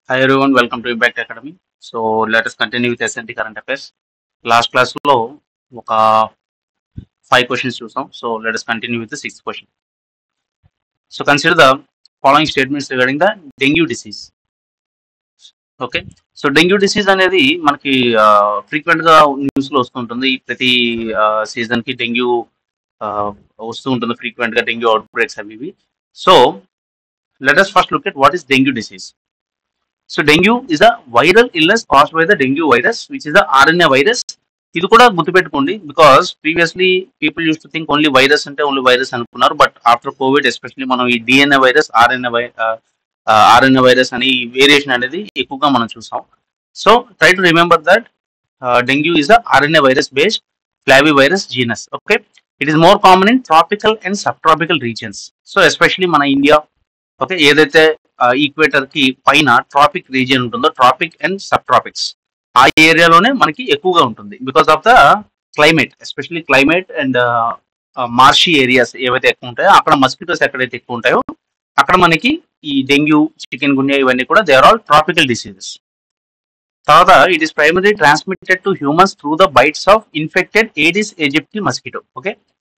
Hi everyone, welcome to Impact Academy. So let us continue with SNT current affairs. Last class లో ఒక five questions చూసాం so let us continue with the sixth question so consider the following statements regarding the dengue disease okay so dengue disease అనేది మనకి frequent గా news లో వస్తుంటుంది ప్రతి season కి డెంగ్యూ వస్తూ ఉంటుంది ఫ్రీక్వెంట్ గా డెంగ్యూ అవుట్ బ్రేక్స్ అవి ఇవి so let us first look at what is dengue disease so dengue is a viral illness caused by the dengue virus which is the RNA virus ఇది కూడా గుర్తుపెట్టుకోండి because previously people used to think only virus అంటే only virus అనుకున్నారు but after COVID especially మనం ఈ DNA virus RNA why RNA virus అని variation అనేది ఎక్కువగా మనం చూసాం so try to remember that dengue is a RNA virus based flavivirus genus okay it is more common in tropical and subtropical regions so especially మన India okay ఏదైతే equator కి పైన tropic region ఉంటుందో tropic and subtropics ఆ ఏరియాలోనే మనకి ఎక్కువగా ఉంటుంది because of the climate especially climate and marshy areas ఏవైతే ఎక్కువ ఉంటాయో అక్కడ మస్కిటోస్ ఎక్కడైతే ఎక్కువ ఉంటాయో అక్కడ మనకి ఈ డెంగ్యూ చికెన్ గున్యా ఇవన్నీ కూడా they are all tropical diseases తర్వాత it is primary transmitted to humans through the bites of infected Aedes aegypti mosquito okay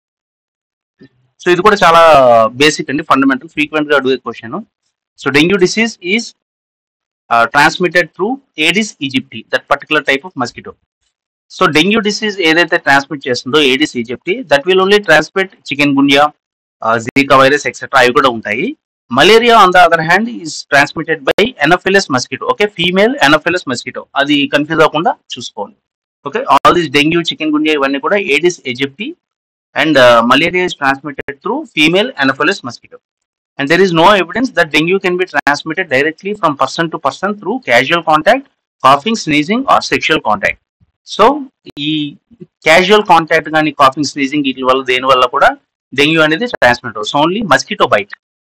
so ఇది కూడా చాలా బేసిక్ అండి ఫండమెంటల్ ఫ్రీక్వెంట్ గా అడిగే question so dengue disease is transmitted through Aedes aegypti that particular type of mosquito so dengue disease ఏదైతే transmit చేస్తుందో Aedes aegypti that will only transmit chikungunya Zika virus etcetera అవి కూడా ఉంటాయి malaria on the other hand is transmitted by Anopheles mosquito okay female Anopheles mosquito అది confuse అవ్వకుండా చూసుకోవాలి okay all these dengue chikungunya ఇవన్నీ కూడా Aedes aegypti and uh, malaria is transmitted through female anopheles mosquito and there is no evidence that dengue can be transmitted directly from person to person through casual contact coughing sneezing or sexual contact so ఈ casual contact కానీ coughing sneezing వీటి వల్ల దేని వల్ల కూడా dengue అనేది transmit అవుతుంది only mosquito bite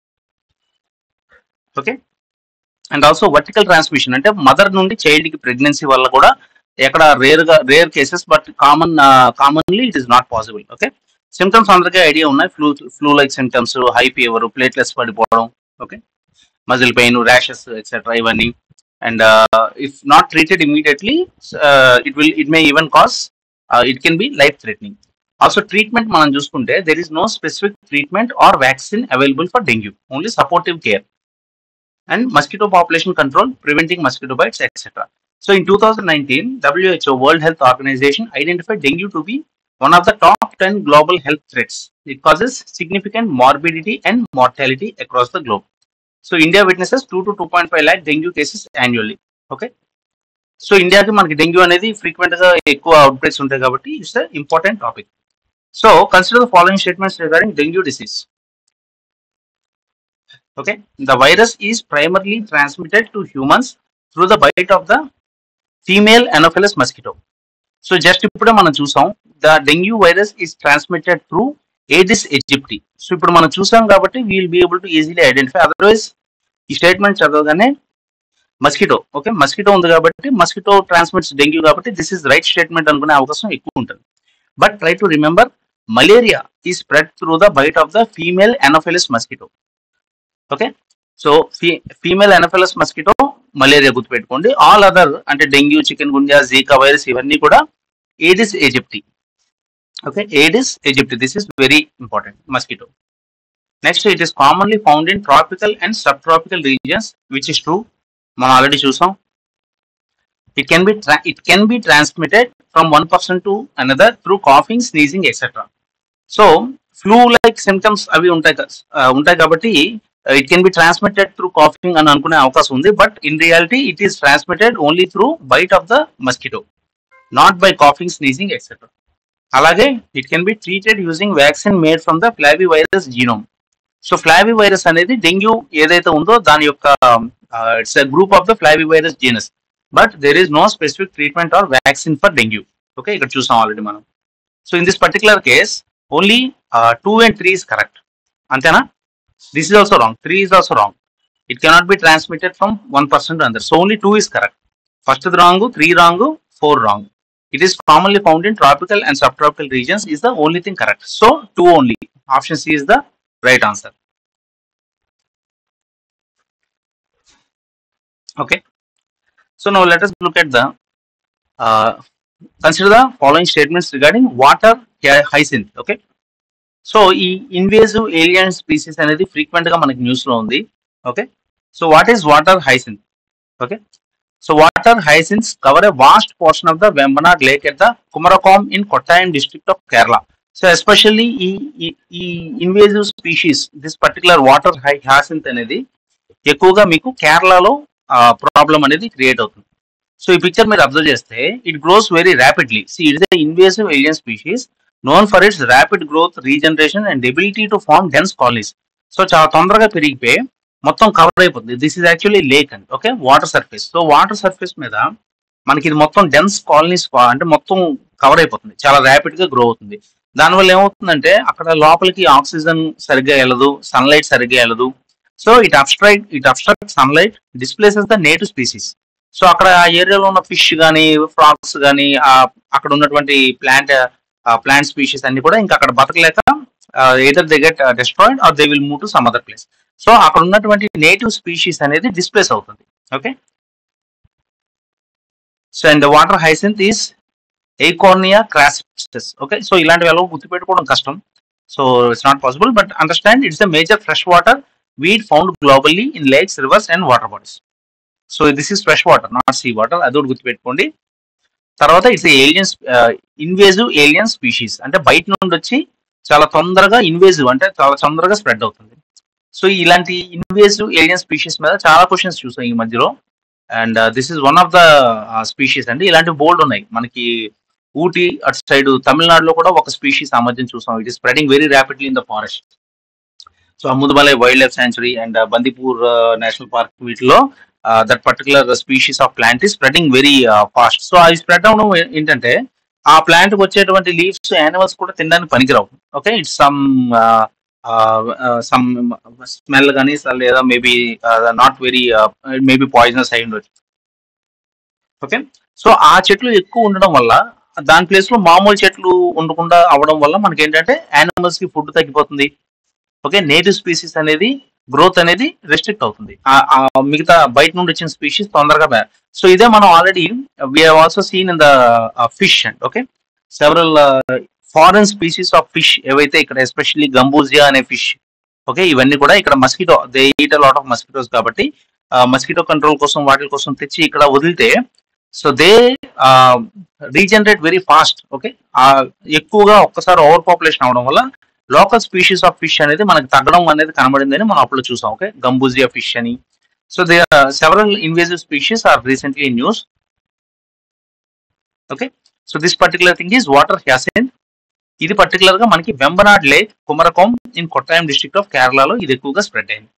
okay and also vertical transmission అంటే మదర్ నుండి చైల్డ్ కి ప్రెగ్నెన్సీ వల్ల కూడా ఎక్కడ రేర్ గా rare cases but common commonly it is not possible okay symptoms అందరికీ ఐడియా ఉన్నాయి flu flu like symptoms high fever platelets పడిపోవడం okay muscle pain rashes etcetera ఇవన్నీ and if not treated immediately it will it may even cause it can be life threatening also treatment మనం చూసుకుంటే there is no specific treatment or vaccine available for dengue only supportive care and mosquito population control preventing mosquito bites etcetera So in 2019, WHO World Health Organization identified dengue to be one of the top 10 global health threats. It causes significant morbidity and mortality across the globe. So India witnesses 2 to 2.5 lakh dengue cases annually. Okay. So ఇండియాకి మనకి dengue అనేది frequent గా ఎక్కువ out outbreaks ఉంటాయి కాబట్టి it's the important topic so consider the following statements regarding dengue disease okay the virus is primarily transmitted to humans through the bite of the female Anopheles mosquito so just ఇప్పుడే మనం చూసాం the dengue virus is transmitted through Aedes aegypti so ఇప్పుడు మనం చూసాం కాబట్టి we'll be able to easily identify otherwise ఈ statement చదవగానే mosquito okay mosquito ఉంది కాబట్టి మస్కిటో ట్రాన్స్మిట్స్ డెంగ్యూ కాబట్టి దిస్ ఇస్ రైట్ స్టేట్మెంట్ అనుకునే అవకాశం ఎక్కువ ఉంటుంది but try to remember malaria is spread through the bite of the female Anopheles mosquito okay so female Anopheles mosquito malaria గుర్తుపెట్టుకోండి all other అంటే dengue chikungunya Zika virus ఇవన్నీ కూడా Aedes aegypti okay Aedes aegypti this is very important mosquito next it is commonly found in tropical and subtropical regions which is true మనం already చూసాం it can be it can be transmitted from one person to another through coughing sneezing etcetera so flu like symptoms అవి ఉంటాయి ఉంటాయి కాబట్టి it can be transmitted through coughing అని అనుకునే అవకాశం ఉంది but in reality it is transmitted only through bite of the mosquito not by coughing sneezing etcetera అలాగే it can be treated using vaccine made from the flavivirus genome so flavivirus అనేది dengue ఏదైతే ఉందో దాని యొక్క it's group of the flavivirus genus but there is no specific treatment or vaccine for dengue okay ఇక్కడ చూసాం already మనం so in this particular case only two and three is correct అంతేనా this is also wrong 3 is also wrong it cannot be transmitted from one person to another so only 2 is correct first is wrong 3 wrong 4 wrong it is commonly found in tropical and subtropical regions is the only thing correct so 2 only option c is the right answer Okay. So now let us look at the uh, consider the following statements regarding water hy- hyacinth. Okay. So ఈ invasive alien species అనేది frequent గా మనకి news లో ఉంది okay so what is water hyacinth okay so water hyacinths cover a vast portion of the Vembanad lake at the Kumarakom in Kottayam district of Kerala so especially ఈ ఈ- ఈ invasive species this particular water hyacinth అనేది ఎక్కువగా మీకు కేరళలో problem అనేది create అవుతుంది so ఈ పిక్చర్ మీరు అబ్జర్వ్ చేస్తే it grows very rapidly see it is invasive alien species known for its rapid growth regeneration and ability to form dense colonies so చాలా తొందరగా పెరిగిపోయి మొత్తం కవర్ అయిపోతుంది దిస్ ఇస్ యాక్చువల్లీ లేక్ అండి okay water surface so water surface మీద మనకి ఇది మొత్తం డెన్స్ కాలనీస్ అంటే మొత్తం కవర్ అయిపోతుంది చాలా ర్యాపిడ్ గా గ్రో అవుతుంది దానివల్ల ఏమవుతుందంటే అక్కడ లోపలికి ఆక్సిజన్ సరిగ్గా వెళ్ళదు సన్లైట్ సరిగ్గా వెళ్ళదు so it abstract it abstract sunlight displaces the native species so అక్కడ ఆ ఏరియాలో ఉన్న ఫిష్ కానీ ఫ్రాక్స్ కానీ అక్కడ ఉన్నటువంటి ప్లాంట్ ప్లాంట్ స్పీషీస్ అన్ని కూడా ఇంకా అక్కడ బతకలేక either they get destroyed or they will move to some other place so అక్కడ ఉన్నటువంటి నేటివ్ స్పీషీస్ అనేది డిస్ప్లేస్ అవుతుంది okay so and water hyacinth is Eichhornia crassipes okay so ఇలాంటివి ఎలా గుర్తుపెట్టుకోవడం కష్టం so it's not possible but understand it's a major fresh water weed found globally in lakes rivers and water bodies so this is fresh water not sea water అది ఒకటి గుర్తుపెట్టుకోండి తర్వాత it's alien invasive alien species అంటే బయట నుండి వచ్చి చాలా తొందరగా ఇన్వేజివ్ అంటే చాలా తొందరగా స్ప్రెడ్ అవుతుంది సో ఇలాంటి ఇన్వేజివ్ ఏలియన్ స్పీషీస్ మీద చాలా క్వశ్చన్స్ చూసాం ఈ మధ్యలో and this is one of the species అండి ఇలాంటి బోల్డ్ ఉన్నాయి మనకి ఊటీ అటు సైడ్ తమిళనాడులో కూడా ఒక స్పీషీస్ ఆ మధ్యన చూసాం it is spreading very rapidly in the forest so Mudumalai wildlife sanctuary and Bandipur national park వీటిలో that particular species of plant ఈ స్ప్రెడింగ్ వెరీ ఫాస్ట్ సో అది స్ప్రెడ్ అవడం ఏంటంటే ఆ ప్లాంట్ వచ్చేటువంటి లీవ్స్ యానిమల్స్ కూడా తినడానికి పనికిరావు okay it's some some smell కానీ లేదా maybe not very maybe poisonous అయి ఉండొచ్చు ఓకే సో ఆ చెట్లు ఎక్కువ ఉండడం వల్ల దాని ప్లేస్ లో మామూలు చెట్లు ఉండకుండా అవడం వల్ల మనకి ఏంటంటే యానిమల్స్ కి ఫుడ్ తగ్గిపోతుంది ఓకే నేటివ్ స్పీసీస్ అనేది గ్రోత్ అనేది రెస్ట్రిక్ట్ అవుతుంది ఆ- ఆ మిగతా బయట నుండి వచ్చిన స్పీషీస్ తొందరగా సో ఇదే మనం already we also seen in the fish and okay several foreign species of fish ఏవైతే ఇక్కడ ఎస్పెషల్లీ గంబూజియా అనే ఫిష్ ఓకే ఇవన్నీ కూడా ఇక్కడ mosquito they eat lot of mosquitoes కాబట్టి మస్కిటో కంట్రోల్ కోసం వాటి కోసం తెచ్చి ఇక్కడ వదిలితే so they regenerate very fast okay ఎక్కువగా ఒక్కసారి ఓవర్ పాపులేషన్ అవడం వల్ల లోకల్ స్పీషీస్ ఆఫ్ ఫిష్ అనేది మనకి తగ్గడం అనేది కనబడిందని మనం అప్పుడు చూసాం ఓకే గంబూజియా ఫిష్ అని so they several invasive species are recently in news okay so this particular thing is water hyacinth ఇది పర్టికులర్ గా మనకి Vembanad lake Kumarakom in Kottayam district of కేరళలో ఇది ఎక్కువగా స్ప్రెడ్ అయింది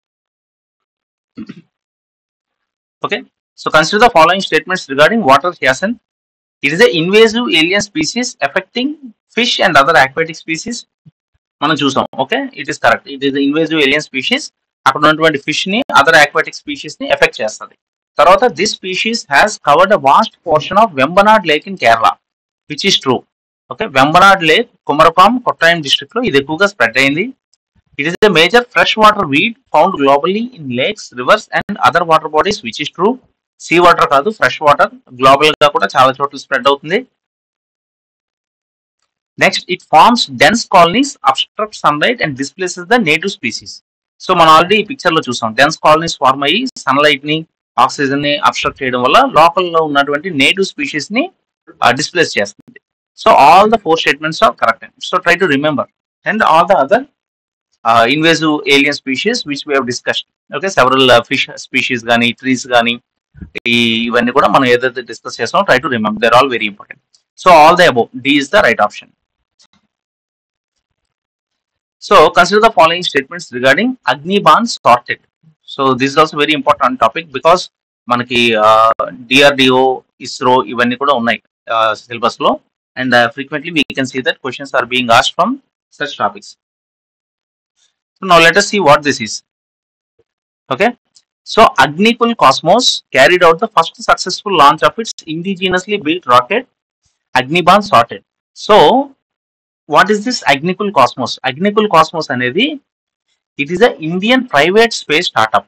okay so consider the following statements regarding water hyacinth it is a invasive alien species affecting fish and other aquatic species మనం చూసాం okay it is correct it is invasive alien species అక్కడ ఉన్నటువంటి fish ని other aquatic species ని affect చేస్తుంది తర్వాత this species has covered a vast portion of Vembanad lake in Kerala which is true okay Vembanad lake Kumarakom Kottayam district లో ఇది ఎక్కువగా స్ప్రెడ్ అయింది it is a major fresh water weed found globally in lakes rivers and other water bodies which is true sea water కాదు fresh water global గా కూడా చాలా చోట్ల spread అవుతుంది next it forms dense colonies obstruct sunlight and displaces the native species so మనం already ఈ picture లో చూసాం డెన్స్ కాలనీస్ ఫార్మ్ అయ్యి సన్లైట్ ని ఆక్సిజన్ ని అబ్స్ట్రక్ట్ చేయడం వల్ల లోకల్ లో ఉన్నటువంటి నేటివ్ స్పీషీస్ ని డిస్ప్లేస్ చేస్తుంది so all the four statements are correct so try to remember and all the other invasive alien species which we discussed okay several fish species కానీ trees కానీ ఈ ఇవన్నీ కూడా మనం ఏదైతే డిస్కస్ చేస్తామో try to remember they're all very important so all the above D is the right option So consider the following statements regarding Agniban sorted. So this is also very important topic because మనకి DRDO ISRO ఇవన్నీ కూడా ఉన్నాయి syllabus లో and frequently we can see that questions are being asked from such topics so now let us see what this is okay so agnikul cosmos carried out the first successful launch of its indigenously built rocket agniban sorted so what is this Agnikul Cosmos Agnikul Cosmos అనేది it is a Indian private space startup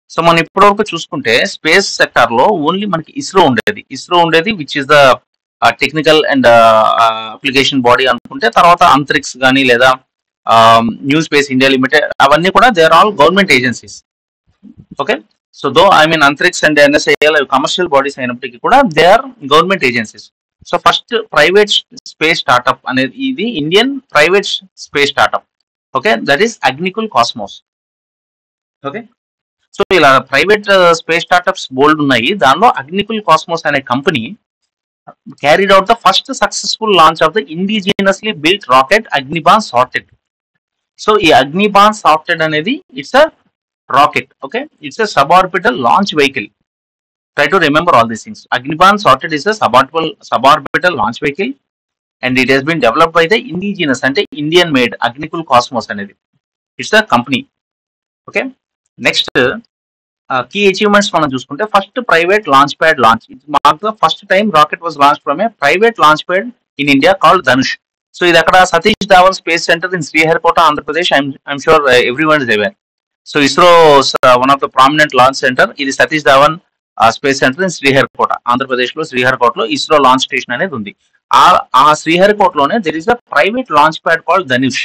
so మనం ఇప్పటివరకు చూసుకుంటే space sector లో only మనకి ఇస్రో ఉండేది ఇస్రో ఉండేది which is the technical and application body అనుకుంటే తర్వాత అంతరిక్స్ కానీ లేదా న్యూ స్పేస్ ఇండియా లిమిటెడ్ అవన్నీ కూడా they are all government agencies okay so though I mean Antrix and NSIL commercial bodies అయినప్పటికీ కూడా they are government agencies so first private space startup అనేది ఇది Indian private space startup okay that is Agnikul Cosmos okay so ఇలా private space startups బోల్డ్ ఉన్నాయి దానిలో Agnikul Cosmos అనే company carried out the first successful launch of the indigenously built rocket Agnibaan SOrTeD so ఈ Agnibaan sorted అనేది it's a rocket okay it's a suborbital launch vehicle try to remember all these things Agnibaan SOrTeD is a suborbital suborbital launch vehicle and it has been develop by the indigenous అంటే Indian made Agnikul Cosmos అనేది it's the company okay next key achievements మనం చూసుకుంటే first private launch pad launch mark the first time rocket was launch from a private launch pad in India called Dhanush so ఇది అక్కడ Satish Dhawan space centre in Sriharikota Andhra Pradesh I'm sure every one is aware so ISRO one of the prominent launch centre ఇది Satish Dhawan space centre in Sriharikota Andhra Pradesh లో శ్రీహరికోటలో ISRO launch station అనేది ఉంది ఆ ఆ శ్రీహరికోటలోనే there is a private launch pad called Dhanush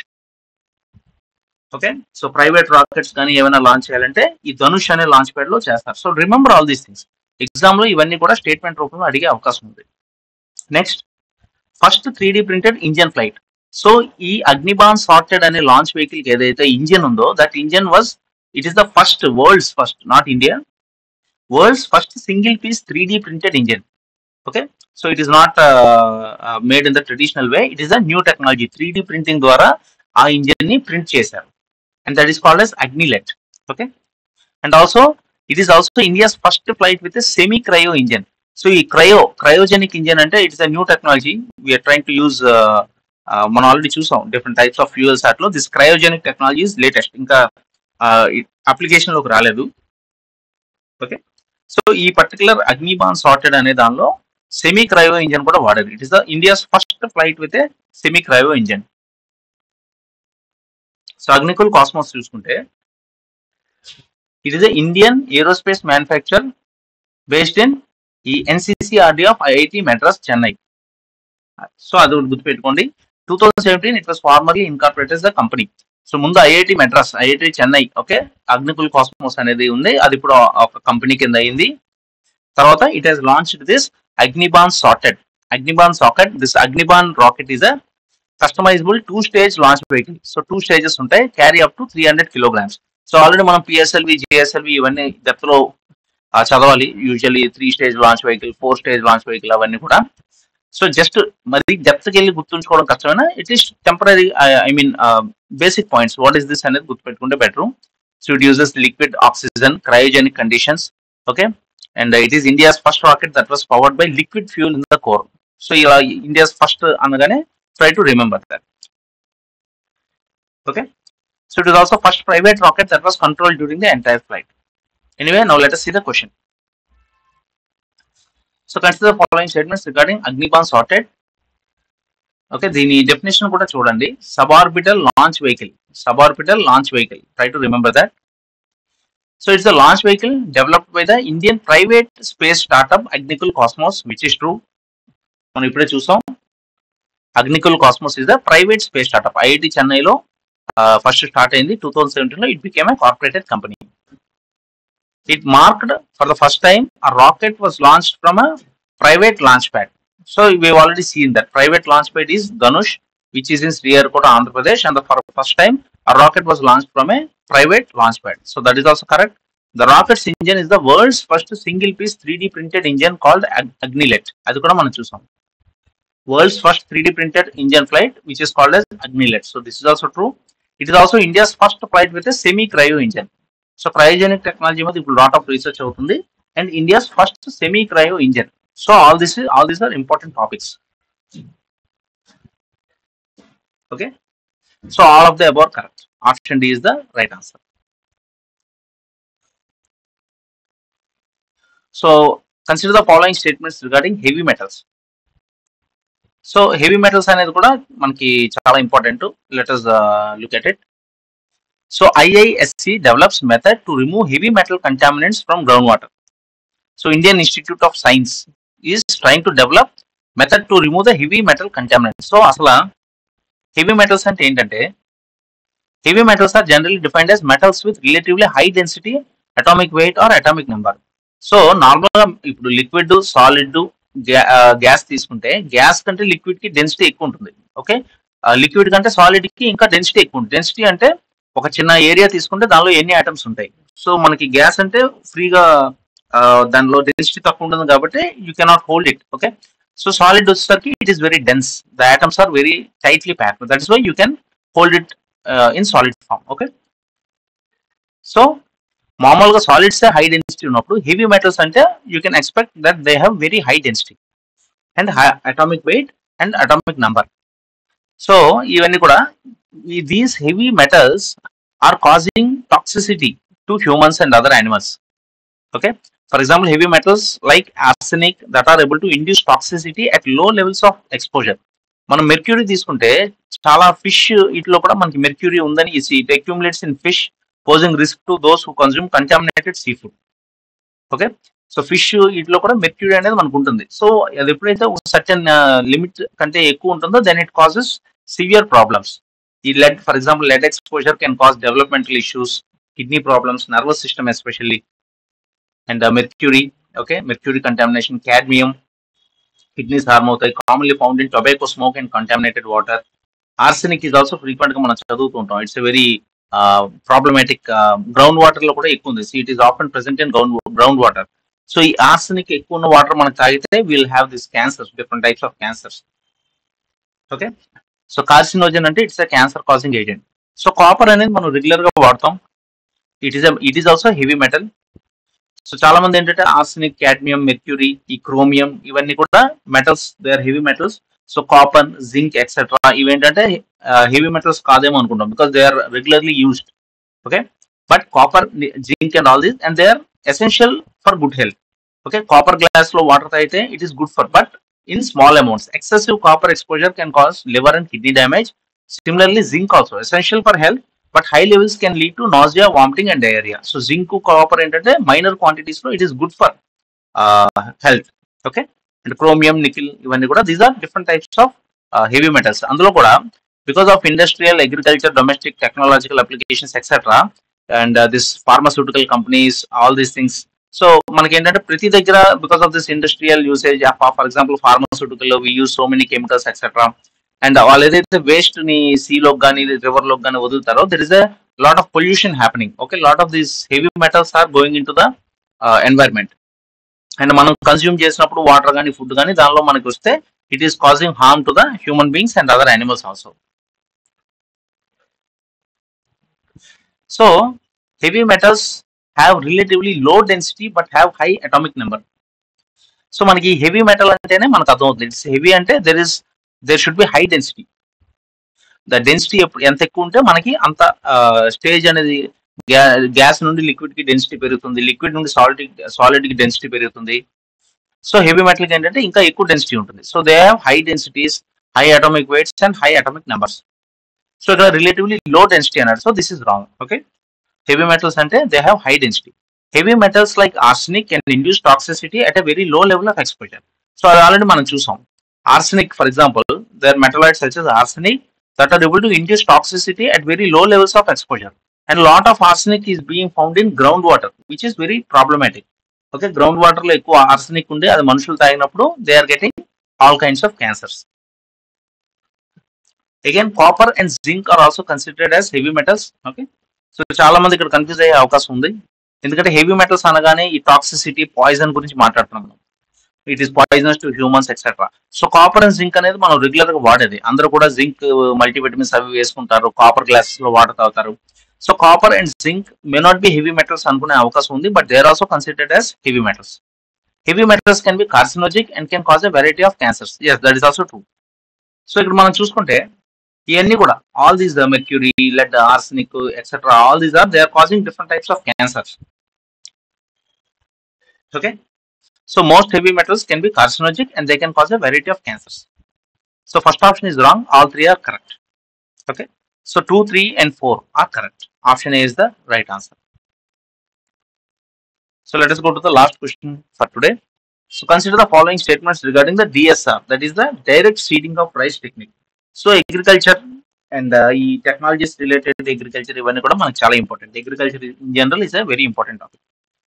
okay so private rockets కానీ ఏమైనా launch చేయాలంటే ఈ ధనుష్ అనే లాంచ్ ప్యాడ్ లో చేస్తారు so remember all these things exam లో ఇవన్నీ కూడా స్టేట్మెంట్ రూపంలో అడిగే అవకాశం ఉంది next first three D printed engine flight so ఈ అగ్నిబాన్ సార్టెడ్ అనే లాంచ్ వెహికల్ కి ఏదైతే ఇంజన్ ఉందో that engine was it is the first world's first not India world's first single piece three D printed engine okay so it is not made in the traditional way it is the new technology three D printing ద్వారా ఆ engine ని print చేశారు and that is called as Agnilet okay and also it is also India's first flight with semi cryo engine so ఈ cryo cryogenic engine అంటే it's a new technology we're trying to use మనం already చూసాం different types of fuels అట్లో this cryogenic technology is latest ఇంకా application లోకి రాలేదు okay so ఈ particular Agnibaan SOrTeD అనే దానిలో సెమీ క్రయో ఇంజన్ కూడా వాడారు it is the India's first flight with a semi cryo engine so Agnikul Cosmos చూసుకుంటే it is Indian aerospace manufacture based in ఈ NCCRD of IIT Madras Chennai so అది ఒకటి గుర్తుపెట్టుకోండి two thousand seventeen it was formerly incorporated the company so ముందు IIT Madras IIT Chennai okay Agnikul Cosmos అనేది ఉంది అది ఇప్పుడు ఒక కంపెనీ కింద అయింది తర్వాత it has launch this Agnibaan socket Agnibaan socket this Agnibaan rocket is a customisable two stage launch vehicle so two stages ఉంటాయి carry up to three hundred kilograms so already మనం పిఎస్ఎల్వి జిఎస్ఎల్వి ఇవన్నీ డెప్త్ లో ఆ, చదవాలి usually three stage launch vehicle four stage launch vehicle అవన్నీ కూడా so just మరి depth కి వెళ్ళి గుర్తుంచుకోవడం కష్టమైనా at least temporary I mean basic points what is this అనేది గుర్తుపెట్టుకుంటే better so it uses liquid oxygen cryogenic conditions okay and it is India's first rocket that was powered by liquid fuel in the core so ఇలా India's first అనగానే try to remember that. Okay. So it is also first private rocket that was controlled during the entire flight. Anyway, now let us see the question. So consider the following statements regarding Agniban sorted. Okay దీని definition కూడా చూడండి suborbital launch vehicle suborbital launch vehicle try to remember that so it's the launch vehicle developed by the Indian private space startup Agnikul Cosmos which is true మనం ఇప్పుడే చూసాం Agnikul Cosmos is the private space startup IIT చెన్నైలో first start అయింది two thousand seventeen లో it became a corporated company it marked for the first time a rocket was launched from a private launch pad. So we've already seen that private launch pad is Dhanush, which is in Sriharkota, Andhra Pradesh, and the for first time a rocket was launched from a private launch pad. So that is also correct. The rocket's engine is the world's first single piece 3D printed engine called Ag- Agnilet. అది కూడా మనం చూసాం world's first 3D printed engine flight, which is called as Agnilet. So this is also true. It is also India's first flight with a semi cryo engine. So cryogenic technology మీద ఇప్పుడు lot of research అవుతుంది and India's first semi cryo engine so all this all these are important topics okay so all of the about correct option D is the right answer so consider the following statements regarding heavy metals so heavy metals అనేది కూడా మనకి చాలా important let us look at it So IISC develops method to remove heavy metal contaminants from groundwater. So Indian Institute of Science is trying to develop method to remove the heavy metal contaminants. So అసలు heavy metals అంటే ఏంటంటే heavy metals are generally defined as metals with relatively high density, atomic weight or atomic number. So normal గా ఇప్పుడు liquid solid gas తీసుకుంటే gas కంటే liquid కి density ఎక్కువ ఉంటుంది ఓకే లిక్విడ్ కంటే సాలిడ్ కి ఇంకా డెన్సిటీ ఎక్కువ ఉంటుంది డెన్సిటీ అంటే ఒక చిన్న ఏరియా తీసుకుంటే దానిలో ఎన్ని ఐటమ్స్ ఉంటాయి సో మనకి గ్యాస్ అంటే ఫ్రీగా దానిలో డెన్సిటీ తక్కువ ఉంటుంది కాబట్టి you cannot hold it okay so solid వచ్చేసరికి it is very dense the items are very tightly pack that is why you can hold it in solid form okay so మామూలుగా solids high density ఉన్నప్పుడు heavy metals అంటే you can expect that they have very high density and atomic weight and atomic number so ఇవన్నీ కూడా these heavy metals are causing toxicity to humans and other animals okay for example heavy metals like arsenic that are able to induce toxicity at low levels of exposure మనం mercury తీసుకుంటే చాలా fish ఇట్లో కూడా మనకి mercury ఉందని it accumulates in fish posing risk to those who consume contaminated seafood okay so fish ఇట్లో కూడా mercury అనేది మనకు ఉంటుంది సో అది ఎప్పుడైతే సర్టన్ లిమిట్ కంటే ఎక్కువ ఉంటుందో then it causes severe problems ఈ lead for example lead exposure can cause developmental issues kidney problems nervous system especially and mercury okay mercury contamination cadmium kidneys harm అవుతాయి commonly found in tobacco smoke and contaminated water arsenic is also frequent గా మనం చదువుతూ ఉంటాం it's a very problematic ground water లో కూడా ఎక్కువ ఉంది it is often present in ground ground water so ఈ ఆర్సెనిక్ ఎక్కువ ఉన్న వాటర్ మనకు తాగితే will have this cancers different types of cancers okay so carcinogen అంటే it's a cancer causing agent so copper అనేది మనం రెగ్యులర్ గా వాడతాం it is it is also heavy metal so చాలా మంది ఏంటంటే ఆర్సెనిక్ క్యాడ్మియం మెర్క్యూరీ ఈ క్రోమియం ఇవన్నీ కూడా metals they are heavy metals so copper zinc etcetera ఇవేంటంటే హెవీ మెటల్స్ కాదేమో అనుకుంటాం because they are regularly used okay but copper zinc and all these and they are essential for good health okay copper glass లో water తాగితే it is good for but in small amounts excessive copper exposure can cause liver and kidney damage similarly zinc also essential for health but high levels can lead to nausea vomiting and diarrhoea so zinc copper ఏంటంటే minor quantities లో it is good for health okay and chromium nickel ఇవన్నీ కూడా these are different types of heavy metals అందులో కూడా because of industrial agriculture domestic technological applications etcetera and this pharmaceutical companies all these things so మనకి ఏంటంటే ప్రతి దగ్గర because of this industrial usage for example pharmaceutical we use so many chemicals etcetera and వాళ్ళు ఏదైతే waste ని సీలోకి కానీ river లోకి కానీ వదులుతారో there is a lot of pollution happening okay lot of these heavy metals are going in to the environment and మనం consume చేసినప్పుడు వాటర్ కానీ ఫుడ్ కానీ దానిలో మనకి వస్తే it is causing harm to the human beings and other animals also so heavy metals have relatively low density but have high atomic number so మనకి heavy metal అంటేనే మనకు అర్థమవుతుంది ఇట్స్ హెవీ అంటే there is there should be high density the density ఎంత ఎక్కువ ఉంటే మనకి అంత స్టేజ్ అనేది గ్యాస్ నుండి లిక్విడ్ కి డెన్సిటీ పెరుగుతుంది లిక్విడ్ నుండి సాలిడ్ సాలిడ్ కి డెన్సిటీ పెరుగుతుంది సో హెవీ మెటల్ కి ఏంటంటే ఇంకా ఎక్కువ డెన్సిటీ ఉంటుంది so they have high densities high atomic weights and high atomic numbers so ఇక్కడ రిలేటివ్లీ లో డెన్సిటీ అన్నాడు so this is wrong okay heavy metals అంటే they have high density heavy metals like arsenic and induce toxicity at a very low level of exposure so అది already మనం చూసాం arsenic for example there metalloids such as arsenic that are able to induce toxicity at very low levels of exposure and lot of arsenic is being found in groundwater which is very problematic okay ground water లో ఎక్కువ arsenic ఉండి అది మనుషులు తాగినప్పుడు they are getting all kinds of cancers again copper and zinc are also considered as heavy metals okay so చాలా మంది ఇక్కడ confuse అయ్యే అవకాశం ఉంది ఎందుకంటే హెవీ మెటల్స్ అనగానే ఈ టాక్సిసిటీ పాయిజన్ గురించి మాట్లాడుతున్నాం మనం it is poisonous to humans etcetera so copper and zinc అనేది మనం రెగ్యులర్ గా వాడేది అందరూ కూడా జింక్ మల్టీవిటమిన్స్ అవి వేసుకుంటారు కాపర్ గ్లాసెస్ లో వాటర్ తాగుతారు so copper and zinc may not be heavy metals అనుకునే అవకాశం ఉంది but they are also considered as heavy metals heavy metals can be carcinogenic and can cause a variety of cancers yes that is also true so ఇక్కడ మనం చూసుకుంటే ఇవన్నీ కూడా all these the mercury lead arsenic etcetera all these are they are causing different types of cancers okay so most heavy metals can be carcinogenic and they can cause a variety of cancers so first option is wrong all three are correct okay So 2, 3 and 4 are correct. Option A is the right answer. So let us go to the last question for today. So consider the following statements regarding the DSR, that is the direct seeding of rice technique. So agriculture and uh, ఈ technologies related agriculture ఇవన్నీ కూడా మనకు చాలా important agriculture in general is a very important topic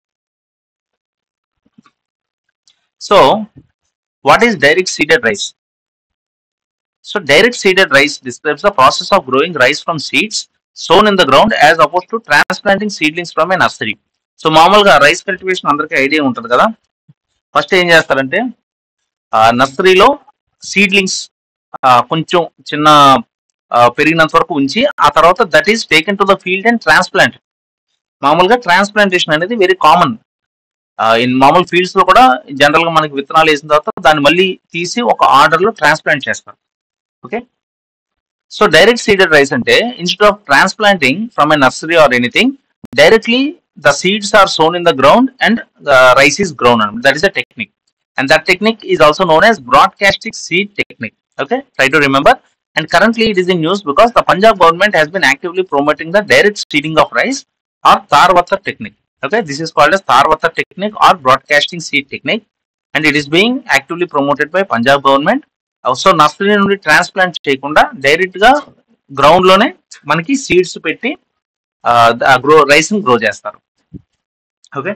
so what is direct seeded rice so direct seeded rice describes the process of growing rice from seeds sown in the ground as opposed to transplanting seedlings from a nursery so మామూలుగా rice cultivation అందరికీ idea ఉంటుంది కదా first ఏం చేస్తారంటే నర్సరీలో seedlings కొంచెం చిన్న ఆ, పెరిగినంత వరకు ఉంచి ఆ తర్వాత that is taken to the field and transplant మామూలుగా ట్రాన్స్ప్లాంటేషన్ అనేది వెరీ కామన్ ఇన్ మామూలు ఫీల్డ్స్ లో కూడా జనరల్ గా మనకి విత్తనాలు వేసిన తర్వాత దాన్ని మళ్ళీ తీసి ఒక ఆర్డర్ లో ట్రాన్స్ప్లాంట్ చేస్తారు okay so direct seeded rice అంటే instead of transplanting from a nursery or anything directly the seeds are sown in the ground and rice is ground అనమాట that is a technique and that technique is also known as broadcasting seed technique okay try to remember and currently it is in news because the punjab government has been actively promoting the direct seeding of rice or tarvata technique okay this is called as tarvata technique or broadcasting seed technique and it is being actively promoted by punjab government so nursery నుండి transplant చేయకుండా direct గా ground లోనే మనకి seeds పెట్టి grow rice ని grow చేస్తారు okay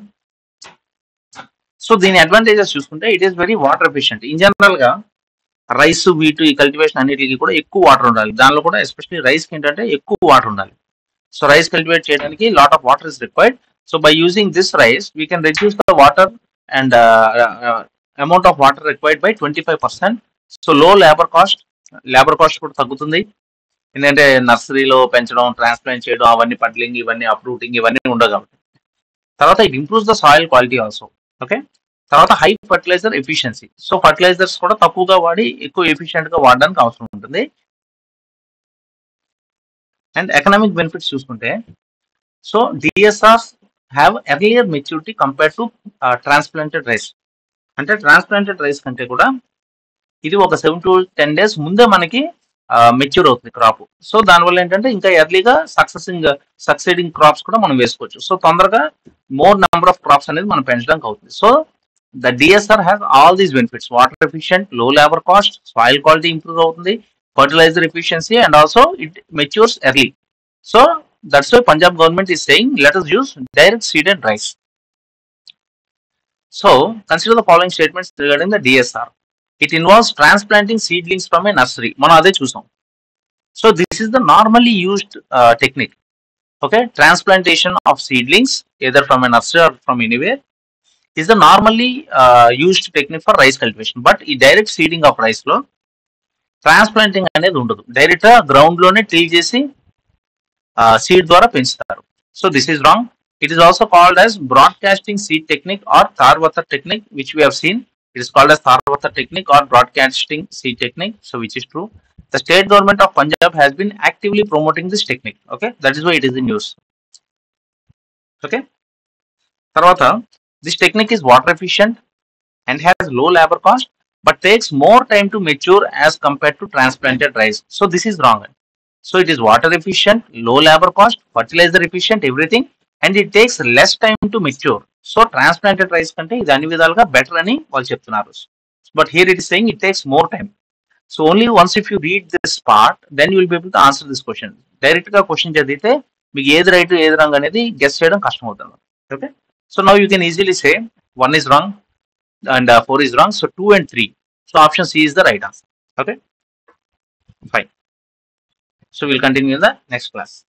so దీని advantages చూసుకుంటే it is very water efficient in general గా రైస్ వీటు ఈ కల్టివేషన్ అన్నిటికీ కూడా ఎక్కువ వాటర్ ఉండాలి దానిలో కూడా ఎస్పెషల్లీ రైస్ కి ఏంటంటే ఎక్కువ వాటర్ ఉండాలి సో రైస్ కల్టివేట్ చేయడానికి lot of water is required so by using this rice we can reduce the water and amount of water required by twenty five percent so low labour cost labour cost కూడా తగ్గుతుంది ఎందుకంటే నర్సరీలో పెంచడం transplant చేయడం అవన్నీ paddling ఇవన్నీ uprooting ఇవన్నీ ఉండవు కాబట్టి తర్వాత it improves the soil quality also okay తర్వాత high fertiliser efficiency so fertilisers కూడా తక్కువగా వాడి ఎక్కువ ఎఫిషియెంట్ గా వాడడానికి అవసరం ఉంటుంది అండ్ ఎకనామిక్ బెనిఫిట్స్ చూసుకుంటే so DSRs have earlier maturity compare to transplanted rice అంటే ట్రాన్స్ప్లాంటెడ్ రైస్ కంటే కూడా ఇది ఒక సెవెన్ టు టెన్ డేస్ ముందే మనకి మెచ్యూర్ అవుతుంది క్రాప్ సో దానివల్ల ఏంటంటే ఇంకా ఎర్లీగా సక్సెసింగ్ సక్సీడింగ్ క్రాప్స్ కూడా మనం వేసుకోవచ్చు సో తొందరగా మోర్ నెంబర్ ఆఫ్ క్రాప్స్ అనేది మనం పెంచడానికి అవుతుంది so the DSR has all these benefits water efficient, low labor cost, soil quality improve అవుతుంది fertilizer efficiency and also it matures early. So that's why Punjab government is saying let us use direct seeded rice. So consider the following statements regarding the DSR. It involves transplanting seedlings from a nursery. మనం అదే చూసాం so this is the normally used technique okay transplantation of seedlings either from a nursery or from anywhere is the normally uh, used technique for rice cultivation but ఈ direct seeding of rice లో transplanting అనేది ఉండదు direct గా ground లోనే till చేసి seed ద్వారా పెంచుతారు so this is wrong it is also called as broadcasting seed technique or తార్వత టెక్నిక్ విచ్ వీ హీన్ ఇట్ ఇస్ కాల్డ్ యాజ్ తార్వత technique or broadcasting seed technique so which is true the state government of Punjab has been actively promoting this technique okay that is why it is in news okay తర్వాత This technique is water efficient and has low labor cost but takes more time to mature as compared to transplanted rice. So this is wrong. So it is water efficient, low labor cost, fertilizer efficient, everything and it takes less time to mature. So transplanted rice కంటే ఇది అన్ని విధాలుగా better అని వాళ్ళు చెప్తున్నారు but here it is saying it takes more time so only once if you read this part then you will be able to answer this question direct గా question చదివితే మీకు ఏది రైట్ ఏది రాంగ్ అనేది guess చేయడం కష్టం అవుతుంది okay So now you can easily say 1 is wrong and uh, 4 is wrong. So 2 and 3. So option C is the right answer. Okay. Fine. So we'll continue in the next class.